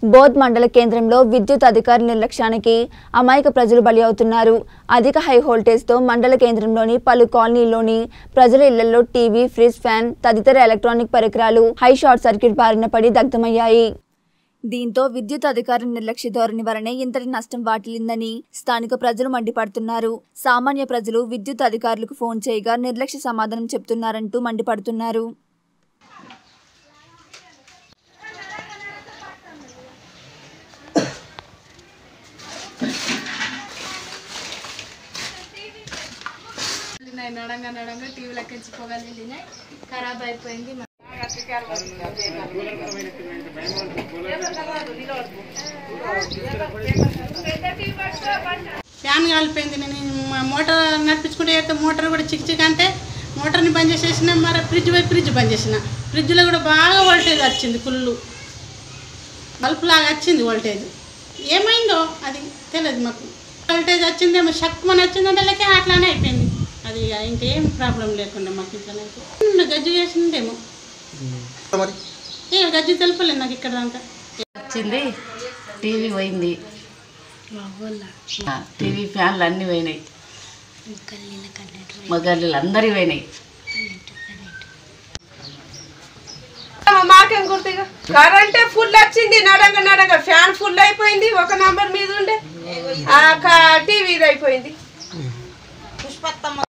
బోధ్ మండల కేంద్రంలో విద్యుత్ అధికారి నిర్లక్ష్యానికి అమాయక ప్రజలు బలి అవుతున్నారు అధిక హై వోల్టేజ్తో మండల కేంద్రంలోని పలు కాలనీల్లోని ప్రజల ఇళ్లలో టీవీ ఫ్రిజ్ ఫ్యాన్ తదితర ఎలక్ట్రానిక్ పరికరాలు హై షార్ట్ సర్క్యూట్ బారిన పడి దగ్ధమయ్యాయి దీంతో విద్యుత్ అధికారుల నిర్లక్ష్య ధోరణి వలనే ఇంతటి నష్టం వాటిల్లిందని స్థానిక ప్రజలు మండిపడుతున్నారు సామాన్య ప్రజలు విద్యుత్ అధికారులకు ఫోన్ చేయగా నిర్లక్ష్య సమాధానం చెప్తున్నారంటూ మండిపడుతున్నారు వెళ్ళినాయి నడంగా నడంగా టీవీలోకి వచ్చి పొగలు వెళ్ళినాయి ఖరాబ్ అయిపోయింది ఫ్యాన్ కాలిపోయింది నేను మా మోటార్ నడిపించుకుంటే అయితే మోటార్ కూడా చిక్ చిక్ అంటే మోటార్ని బంద్ చేసేసిన మరి ఫ్రిడ్జ్ పోయి ఫ్రిడ్జ్ బంద్ చేసిన ఫ్రిడ్జ్లో కూడా బాగా వోల్టేజ్ వచ్చింది ఫుల్లు బల్బ్ లాగా వచ్చింది వోల్టేజ్ ఏమైందో అది తెలియదు మాకు వోల్టేజ్ వచ్చిందేమో షక్ మన వచ్చిందంటే లేక అట్లానే అయిపోయింది అది ఇక ఇంకేం ప్రాబ్లం లేకుండా మాకు ఇట్లనైతే గజ్జు చేసిందేమో మరి ఏ గజ్జు తెలుపలేదు నాకు ఇక్కడ దాకా వచ్చింది టీవీ పోయింది ఆ, టీవీ ఫ్యాన్లు అన్నీ పోయినాయి మా గల్లీలు అందరి పోయినాయి మాకేం గుర్తుగా కరెంటే ఫుల్ వచ్చింది నడంగ నడంగ ఫ్యాన్ ఫుల్ అయిపోయింది ఒక నంబర్ మీద ఉండే ఆ టీవీ ఇది అయిపోయింది